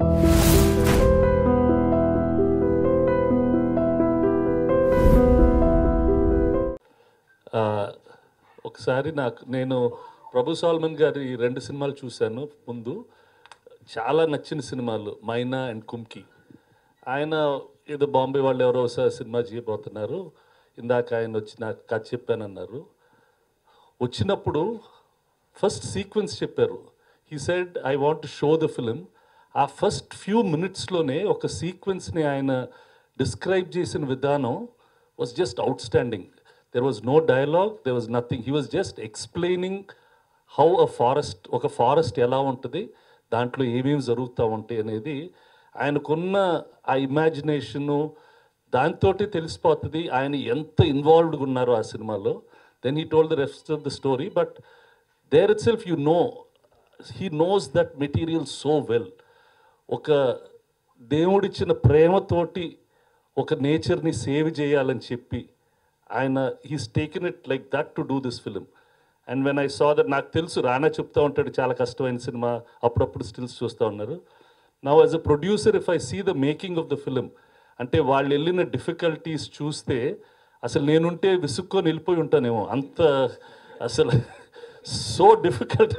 ఆ, ఒకసారి నాకు నేను ప్రభు సాల్మన్ గారి రెండు సినిమాలు చూశాను ముందు చాలా నచ్చిన సినిమాలు మైనా అండ్ కుంకి ఆయన ఏదో బాంబే వాళ్ళు ఎవరో ఒకసారి సినిమా చేయబోతున్నారు ఇందాక ఆయన వచ్చి నాకు కథ చెప్పానన్నారు వచ్చినప్పుడు ఫస్ట్ సీక్వెన్స్ చెప్పారు he said I want show the film ఆ ఫస్ట్ ఫ్యూ మినిట్స్లోనే ఒక సీక్వెన్స్ని ఆయన డిస్క్రైబ్ చేసిన విధానం was just outstanding there was no dialogue there was nothing he was just explaining how a forest ఒక ఫారెస్ట్ ఎలా ఉంటుంది దాంట్లో ఏమేమి జరుగుతూ ఉంటాయి అనేది ఆయనకున్న ఆ ఇమాజినేషను దాంతో తెలిసిపోతుంది ఆయన ఎంత ఇన్వాల్వ్డ్గా ఉన్నారో ఆ సినిమాలో then he told the rest of the story but there itself you know he knows that material so well ఒక దేవుడిచ్చిన ప్రేమతోటి ఒక నేచర్ని సేవ్ చేయాలని చెప్పి ఆయన he's taken it like that to do this film and when I saw that నాకు తెలుసు రానా చెప్తా ఉంటాడు చాలా కష్టమైన సినిమా అప్పుడప్పుడు స్టిల్స్ చూస్తూ ఉన్నారు now as a producer if I see the making of the film అంటే వాళ్ళు వెళ్ళిన డిఫికల్టీస్ చూస్తే అసలు నేనుంటే విసుక్కొని వెళ్ళిపోయి ఉంటానేమో అంత అసలు సో డిఫికల్ట్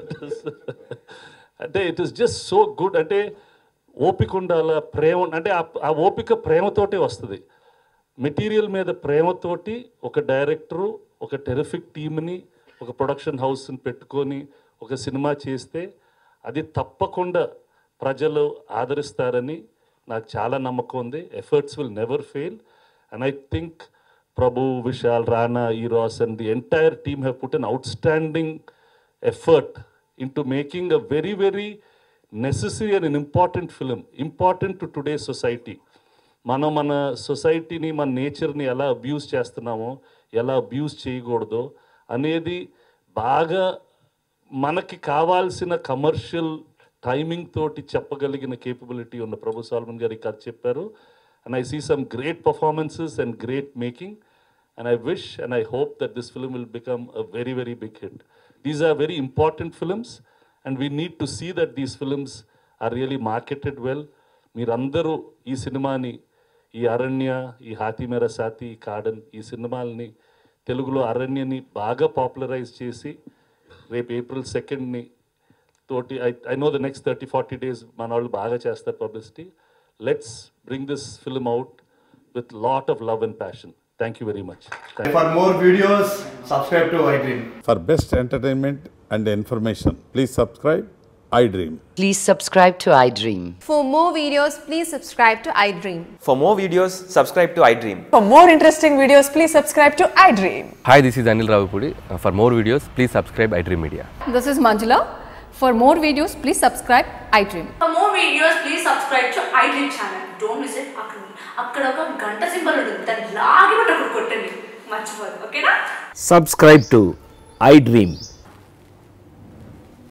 అంటే it is just so good అంటే ఓపిక ఉండాల ప్రేమ అంటే ఆ- ఆ ఓపిక ప్రేమతోటే వస్తుంది మెటీరియల్ మీద ప్రేమతోటి ఒక డైరెక్టరు ఒక టెరిఫిక్ టీమ్ని ఒక ప్రొడక్షన్ హౌస్ని పెట్టుకొని ఒక సినిమా చేస్తే అది తప్పకుండా ప్రజలు ఆదరిస్తారని నాకు చాలా నమ్మకం ఉంది efforts will never fail and I think Prabhu Vishal Rana Eros and the entire team have put an outstanding effort into making a very, very necessary and an important film, important to today's society. మనం మన సొసైటీని మన నేచర్ని ఎలా abuse చేస్తున్నామో ఎలా abuse చేయకూడదో అనేది బాగా మనకి కావాల్సిన కమర్షియల్ టైమింగ్ తోటి చెప్పగలిగిన కేపబిలిటీ ఉన్న ప్రభు సాల్మన్ గారి కథ చెప్పారు and I see some great performances and great making and I wish and I hope that this film will become a very, very big hit. These are very important films, and we need to see that these films are really marketed well. మీరందరూ ఈ సినిమాని ఈ అరణ్య ఈ హాతిమేర సాతి ఈ cordon ఈ సినిమాల్ని తెలుగులో అరణ్యని బాగా పాపులరైజ్ చేసి రేపు ఏప్రిల్ సెకండ్ని తోటి I I know the next thirty forty days మన వాళ్ళు బాగా చేస్తారు publicity let's bring this film out with lot of love and passion thank you very much For more videos, subscribe to iDream. For best entertainment and information, please subscribe iDream. Please subscribe to iDream. For more videos, please subscribe to iDream. For more videos, subscribe to iDream. For more interesting videos, please subscribe to iDream. Hi, this is Anil Ravipudi. Uh, For more videos, please subscribe iDream Media. This is Manjula. For more videos, please subscribe iDream. For more videos, please subscribe to iDream channel. Don't miss it. అక్కడ అక్కడ ఒక గంట symbol ఉంటుంది దాన్ని లాగి పెట్టి అక్కడ కొట్టండి మర్చిపోదు ఓకేనా subscribe to iDream.